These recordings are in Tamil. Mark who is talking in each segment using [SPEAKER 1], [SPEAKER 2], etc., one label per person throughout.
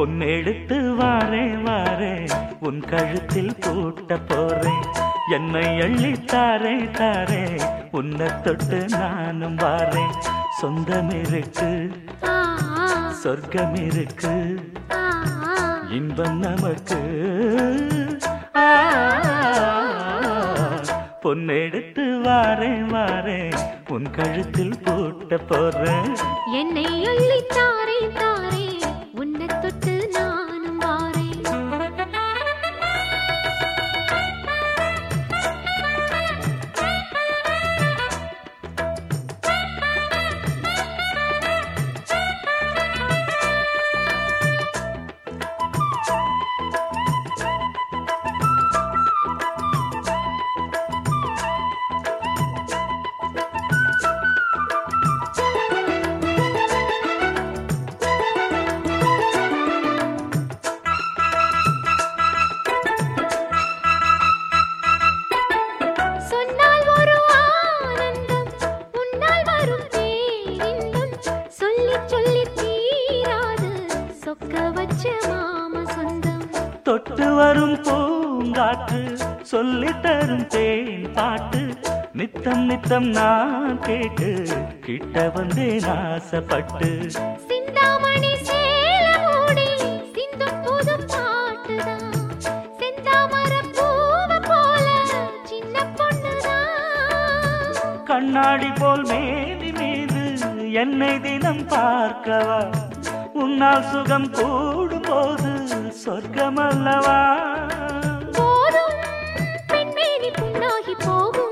[SPEAKER 1] பொன்னெடுத்து வாரே வாரே உன் கழுத்தில் பூட்ட போறேன் என்னை அள்ளி தாரே தாரே உன்னை தொட்டு நானும் வாரேன் சொந்தம் இருக்கு
[SPEAKER 2] ஆ, ஆ,
[SPEAKER 1] சொர்க்கம் இருக்கு
[SPEAKER 2] ஆ, ஆ.
[SPEAKER 1] இன்பம் நமக்கு ஆ, பொன்னெடுத்து வாரே வாரே உன் கழுத்தில் பூட்ட போறேன்
[SPEAKER 2] என்னை அள்ளி தாரே தாரே உன்னை தொட்டு நானும் வாரேன் சொன்னால் ஒரு ஆனந்தம் உன்னால் வரும் பேரின்பம் சொல்லி சொல்லி தீராது சொக்க வச்ச மாம சொந்தம்
[SPEAKER 1] தொட்டு வரும் பூங்காற்று சொல்லி தரும் தேன் பாட்டு நித்தம் நித்தம் நான் கேட்டு கிட்ட வந்தேன் ஆசைப்பட்டு
[SPEAKER 2] சிந்தாமணி சேல மூடி சிந்தும் புது பாட்டுதான் செந்தாமர பூவ போல சின்ன பொண்ணுதான்
[SPEAKER 1] கண்ணாடி போல் மேனி மீது என்னை தினம் பார்க்கவா உன்னால் சுகம் கூடும் போது சொர்க்கம் அல்லவா
[SPEAKER 2] போதும் பெண்மேனி புண்ணாகி போகும்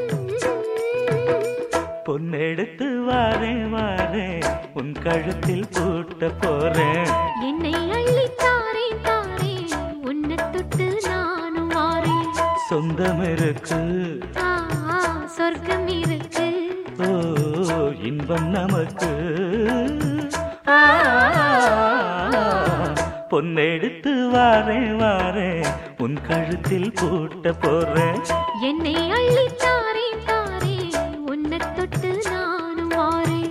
[SPEAKER 1] பொன்னெடுத்து வாரே வாரே உன் கழுத்தில் பூட்ட போறேன்
[SPEAKER 2] என்னை அள்ளி தாரே தாரே உன்னை தொட்டு நானும் வாரேன்
[SPEAKER 1] சொந்தம் இருக்கு
[SPEAKER 2] ஆ, ஆ, சொர்க்கம் இருக்கு
[SPEAKER 1] ஓ இன்பம் நமக்கு ஆ, பொன்னெடுத்து வாரே வாரே உன் கழுத்தில் பூட்ட போறேன்
[SPEAKER 2] என்னை அள்ளி தாரே தாரே உன்னை தொட்டு நானும் வாரேன்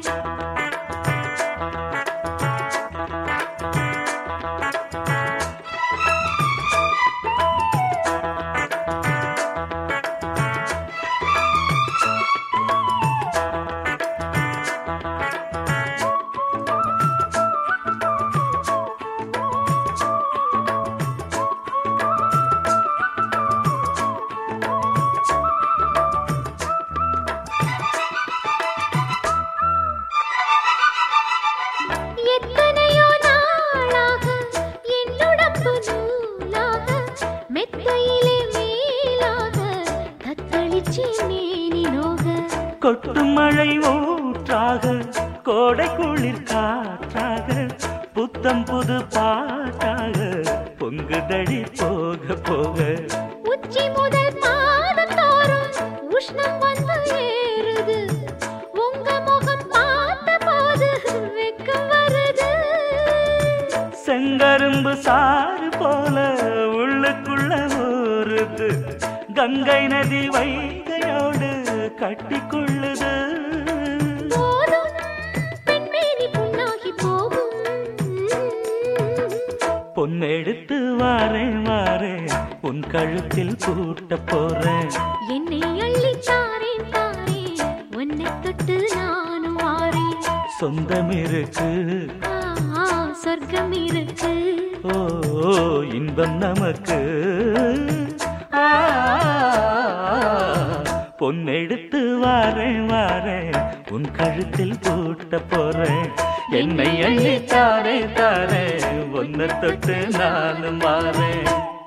[SPEAKER 2] எத்தனையோ நாளாக என்னுடம்பு நூலாக மெத்தையிலே மேலாக தத்தளிச்சு மேனி நோக
[SPEAKER 1] கொட்டும் மழை ஊற்றாக கோடை குளிர் காற்றாக புத்தம் புது பாட்டாக பொங்குதடி போக போக
[SPEAKER 2] உச்சி முதல் பாதம் தோறும் உஷ்ணம் வந்து ஏறுது உங்க முகம் பார்த்த போது வெக்கம் வருது
[SPEAKER 1] செங்கரும்பு சாறு போல உள்ளுக்குள்ள ஊறுது கங்கை நதி வைகையோடு கட்டிக்கொள்ளுது
[SPEAKER 2] போதும் பெண்மேனி புண்ணாகி போகும்
[SPEAKER 1] பொன்னெடுத்து வாரே வாரே உன் கழுத்தில் பூட்ட போறேன்
[SPEAKER 2] என்னை அள்ளி தாரே தாரே உன்னை தொட்டு நானும் வாரேன்
[SPEAKER 1] சொந்தம் இருக்கு
[SPEAKER 2] ஆ, ஆ, சொர்க்கம் இருக்கு
[SPEAKER 1] ஓ இன்பம் நமக்கு ஆ, பொன்னெடுத்து வாரே வாரே உன் கழுத்தில் பூட்ட போறேன் என்னை அள்ளி தாரே தாரே ஒன்ன தொட்டு நானும் வாரேன்